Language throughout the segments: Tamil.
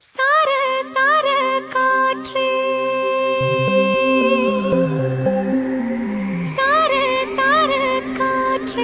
சார சார காற்றே சார சார காற்றே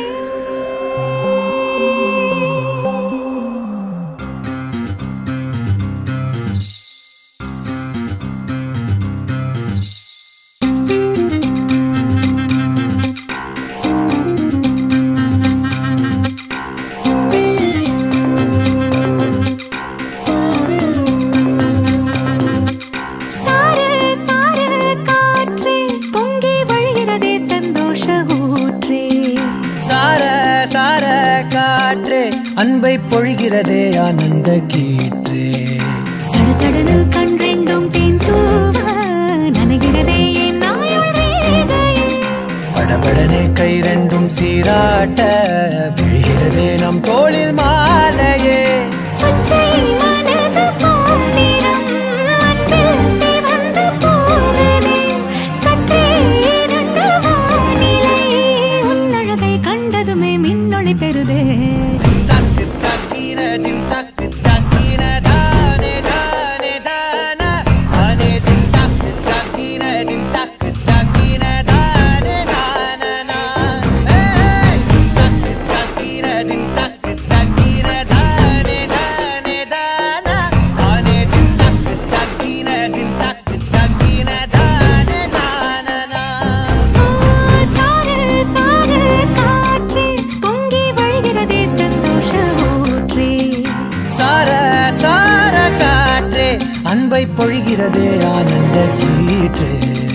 சார சார காற்றே பொங்கி வழிகிறதே சந்தோஷ ஊற்றே சார சார காற்றே அன்பை பொழிகிறதே ஆனந்த கீற்றே சடசடனு கண் ரெண்டும் தேன் தூவ நனைகிறதே என் நாயுள் ரேகையே படபடனே கை ரெண்டும் சீராட்ட விழுகிறதே நம் தோளில் மாலையே பச்சை மனது பொன்னிறம் அன்பில் சிவந்து போகுதே சற்றே இருண்ட வானிலை உன்னழகை கண்டதுமே மின்னொளி பெறுதே தக்கு தக்கின தின் தக்கு தக்கின தானே தானே தானா தானே தின் தக்கு தக்கின தின் தக்கு தக்கின தானே தானா ஏய் தக்கு தக்கின தின் தக்கு தக்கின தானே தானே தானா தானே தின் தக்கு தக்கின தின் தக்கு தக்கின தானே தானா சார சார காற்றே பொங்கி வழிகிறதே சந்தோஷ ஊற்றே சார சார காற்றே அன்பை பொழிகிறதே ஆனந்த கீற்றே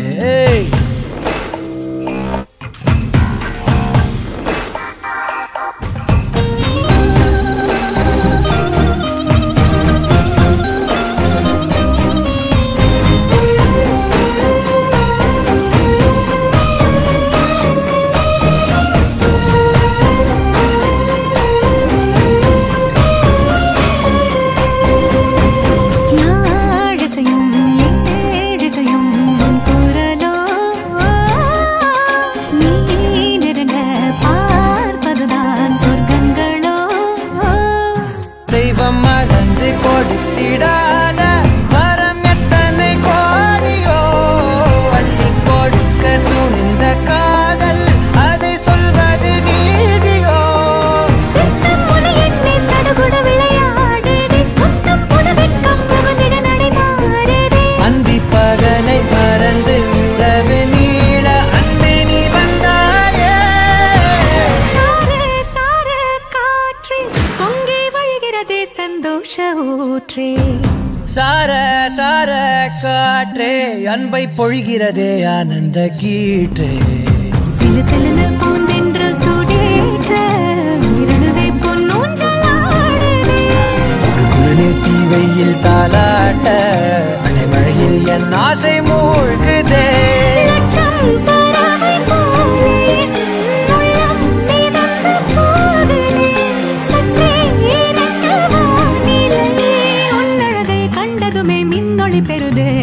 யாழிசையும் ஏழிசையும் உன் குரலோ நீ நெருங்க பார்ப்பதுதான் சொர்க்கங்களோ தெய்வம் மறந்து கொடுத்திடாத மரம் எத்தனை கோடியோ அள்ளி கொடுக்க துணிந்த காதல் அதை சொல்வது நீதியோ சித்தம் முனை எண்ணி சடுகுடு விளையாடுதே முத்தம் புது வெட்கம் புகுந்திட நடைமாறுதே அந்தி பகலை மறந்து உறவு நீள அன்பே நீ வந்தாயே சார சார காற்றே பொங்கி வழிகிறதே சந்தோஷ ஊற்றே சார சார காற்றே அன்பை பொழிகிறதே ஆனந்த கீற்றே சிலு சிலுன்னு பூந்தென்றல் சூடேற்ற இரணுவே பொன்னூஞ்சலாடுதே குழுகுழுனே தீவையில் தாலாட்ட அனைமழையில் என் ஆசை மூழ்குதே லட்சம் பறவை போலே உள்ளம் மிதந்து போகுதே சற்றே இறங்க வானிலையே உன்னழகை கண்டதுமே மின்னொளி பெறுதே